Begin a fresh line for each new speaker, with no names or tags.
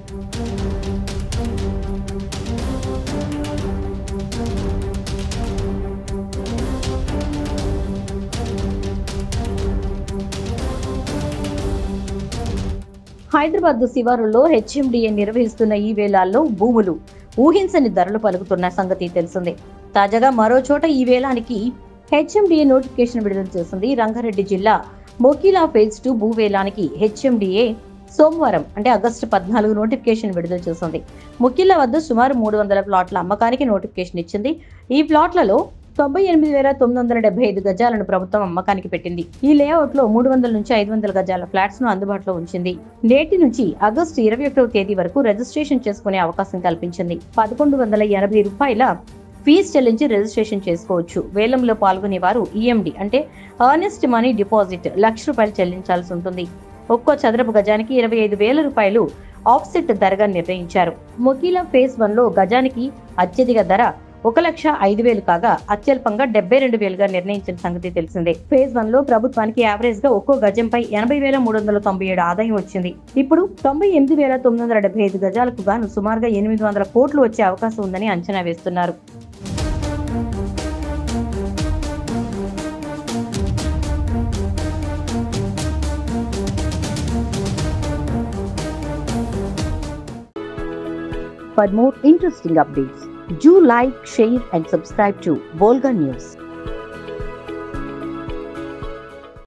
హైదరాబాద్ శివారులో హెచ్ఎండిఏ నిర్వహిస్తున్న ఈ వేలాల్లో భూములు ఊహించని ధరలు పలుకుతున్న సంగతి తెలిసిందే తాజాగా మరో చోట ఈ వేలానికి హెచ్ఎండిఏ నోటిఫికేషన్ విడుదల చేసింది రంగారెడ్డి జిల్లా మొకిలా ఫేజ్ టూ భూవేలానికి హెచ్ఎండిఏ సోమవారం అంటే ఆగస్టు పద్నాలుగు నోటిఫికేషన్ విడుదల చేసింది ముకిలా వద్ద సుమారు మూడు వందల ప్లాట్ల అమ్మకానికి నోటిఫికేషన్ ఇచ్చింది ఈ ప్లాట్లలో తొంభై ఎనిమిది వేల తొమ్మిది వందల డెబ్బై ఐదు గజాలను ప్రభుత్వం అమ్మకానికి పెట్టింది ఈ లేఅవుట్ లో మూడు వందల నుంచి ఐదు వందల గజాల ఫ్లాట్స్ ను అందుబాటులో ఉంచింది నేటి నుంచి ఆగస్టు ఇరవై ఒకటవ తేదీ వరకు రిజిస్ట్రేషన్ చేసుకునే అవకాశం కల్పించింది పదకొండు వందల ఎనభై రూపాయల ఫీజు చెల్లించి రిజిస్ట్రేషన్ చేసుకోవచ్చు వేలంలో పాల్గొనే వారు ఈఎండి అంటే అర్నెస్ట్ మనీ డిపాజిట్ లక్ష రూపాయలు చెల్లించాల్సి ఉంటుంది ఒక్కో చదరపు గజానికి ఇరవై ఐదు వేల రూపాయలు ఆఫ్సెట్ ధరగా నిర్ణయించారు మొకీలా ఫేజ్ వన్ లో గజానికి అత్యధిక ధర ఒక లక్ష ఐదు వేలు కాగా అత్యల్పంగా డెబ్బై రెండు వేలుగా నిర్ణయించిన సంగతి తెలిసిందే ఫేజ్ వన్ లో ప్రభుత్వానికి యావరేజ్ గా ఒక్కో గజంపై ఎనభై వేల మూడు వందల తొంభై ఏడు ఆదాయం వచ్చింది ఇప్పుడు తొంభై ఎనిమిది వేల తొమ్మిది వందల డెబ్బై ఐదు గజాలకు గాను సుమారుగా ఎనిమిది వందల కోట్లు వచ్చే అవకాశం ఉందని అంచనా వేస్తున్నారు For more interesting updates, do like, share, and subscribe to Volga News.